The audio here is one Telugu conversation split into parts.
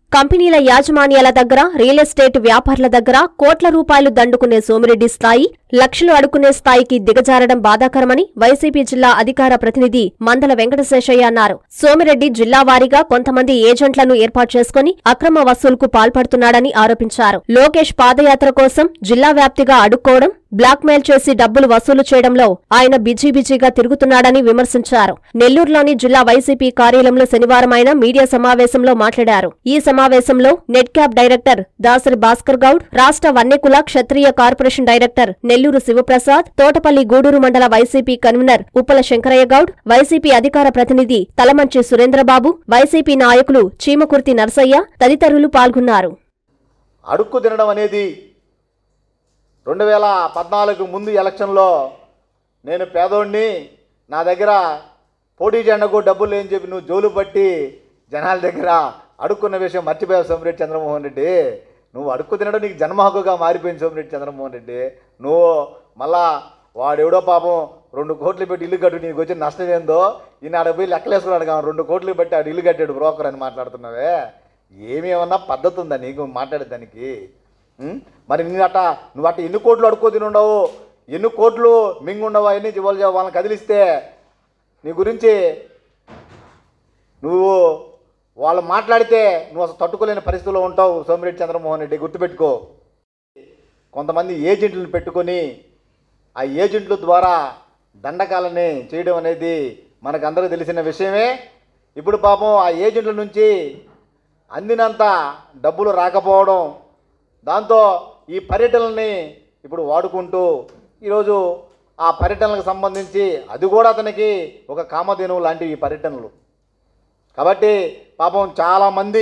కంపెనీల యాజమాన్యాల దగ్గర రియల్ ఎస్టేట్ వ్యాపారుల దగ్గర కోట్ల రూపాయలు దండుకునే సోమిరెడ్డి స్థాయి లక్షలు అడుక్కునే స్థాయికి దిగజారడం బాధాకరమని వైసీపీ జిల్లా అధికార ప్రతినిధి మందల వెంకటశేషయ్య అన్నారు సోమిరెడ్డి జిల్లా వారీగా కొంతమంది ఏజెంట్లను ఏర్పాటు చేసుకుని అక్రమ వసూలుకు పాల్పడుతున్నాడని ఆరోపించారు లోకేష్ పాదయాత్ర కోసం జిల్లా వ్యాప్తిగా అడుక్కోవడం బ్లాక్మెయిల్ చేసి డబ్బులు వసూలు చేయడంలో ఆయన బిజీ బిజీగా తిరుగుతున్నాడని విమర్శించారు నెల్లూరులోని జిల్లా వైసీపీ కార్యాలయంలో శనివారం ఆయన మీడియా సమావేశంలో మాట్లాడారు ఈ సమావేశంలో నెట్ క్యాప్ డైరెక్టర్ దాసరి భాస్కర్ గౌడ్ రాష్ట్ర వన్యకుల క్షత్రియ కార్పొరేషన్ డైరెక్టర్ నెల్లూరు శివప్రసాద్ తోటపల్లి గూడూరు మండల YCP convener Uppala Sankaraiah Goud YCP అధికార ప్రతినిధి తలమంచి సురేంద్రబాబు వైసీపీ నాయకులు చీమకుర్తి నర్సయ్య తదితరులు పాల్గొన్నారు అడుక్కు తినడం అనేది రెండు వేల పద్నాలుగు ముందు ఎలక్షన్లో నేను పేదోడిని నా దగ్గర పోటీ జెండకు డబ్బులు లేని చెప్పి నువ్వు జోలు పట్టి జనాల దగ్గర అడుక్కున్న విషయం మర్చిపోయావు సోమిరెడ్డి చంద్రమోహన్ రెడ్డి నువ్వు అడుక్కు తినడం నీకు జన్మ హక్కుగా మారిపోయింది సోమిరెడ్డి చంద్రమోహన్ రెడ్డి నువ్వు మళ్ళా వాడెవడో పాపం రెండు కోట్లు పెట్టి ఇల్లు కట్టు నీకు వచ్చిన నష్టం ఏందో ఈయన ఆడ పోయి లెక్కలేసుకున్నాడు కాదు రెండు కోట్లు పెట్టి ఆడు ఇల్లు కట్టాడు బ్రోకర్ అని మాట్లాడుతున్నావే ఏమేమన్నా పద్ధతి ఉందా నీకు మాట్లాడేదానికి ఉం? మరి నీ అట్ట నువ్వు అట్ట ఎన్ని కోట్లు అడుక్కో తినుండవు ఎన్ని కోట్లు మింగుండవు అవన్నీ వాళ్ళు వాళ్ళని కదిలిస్తే నీ గురించి నువ్వు వాళ్ళు మాట్లాడితే నువ్వు అసలు తట్టుకోలేని పరిస్థితిలో ఉంటావు సోమిరెడ్డి చంద్రమోహన్ రెడ్డి గుర్తుపెట్టుకో కొంతమంది ఏజెంట్లను పెట్టుకొని ఆ ఏజెంట్ల ద్వారా దండకాలని చేయడం అనేది మనకు అందరికీ తెలిసిన విషయమే ఇప్పుడు పాపం ఆ ఏజెంట్ల నుంచి అందినంత డబ్బులు రాకపోవడం దాంతో ఈ పర్యటనల్ని ఇప్పుడు వాడుకుంటూ ఈరోజు ఆ పర్యటనలకు సంబంధించి అది కూడా అతనికి ఒక కామధేనువు లాంటి ఈ పర్యటనలు కాబట్టి పాపం చాలామంది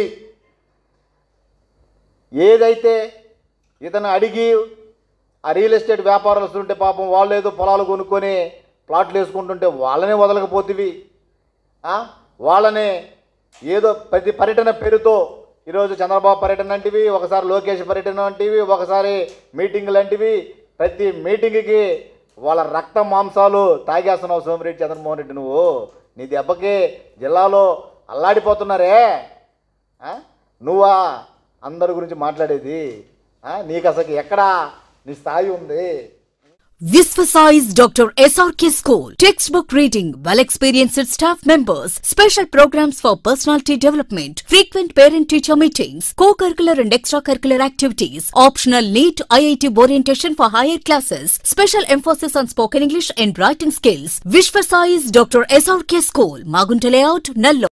ఏదైతే ఇతను అడిగి ఆ రియల్ ఎస్టేట్ వ్యాపారస్తులు ఉంటే పాపం వాళ్ళు ఏదో పొలాలు కొనుక్కొని ప్లాట్లు వేసుకుంటుంటే వాళ్ళనే వదలకపోతివి ఆ? వాళ్ళని ఏదో ప్రతి పర్యటన పేరుతో ఈరోజు చంద్రబాబు పర్యటన అంటివి ఒకసారి లోకేష్ పర్యటన అంటివి ఒకసారి మీటింగ్ లాంటివి ప్రతి మీటింగ్కి వాళ్ళ రక్త మాంసాలు తాగేస్తున్నావు సోమిరెడ్డి చంద్రమోహన్ రెడ్డి నువ్వు నీ దెబ్బకి జిల్లాలో అల్లాడిపోతున్నారే ఆ? నువ్వా అందరి గురించి మాట్లాడేది ఆ? నీకు అసలు ఎక్కడా నీ స్థాయి ఉంది Visvasize Dr. SRK School. Textbook reading, well experienced staff members, special programs for personality development, frequent parent teacher meetings, co curricular and extracurricular activities, optional NEET IIT orientation for higher classes, special emphasis on spoken English and writing skills. Visvasize Dr. SRK School, Magunta Layout, Nallo.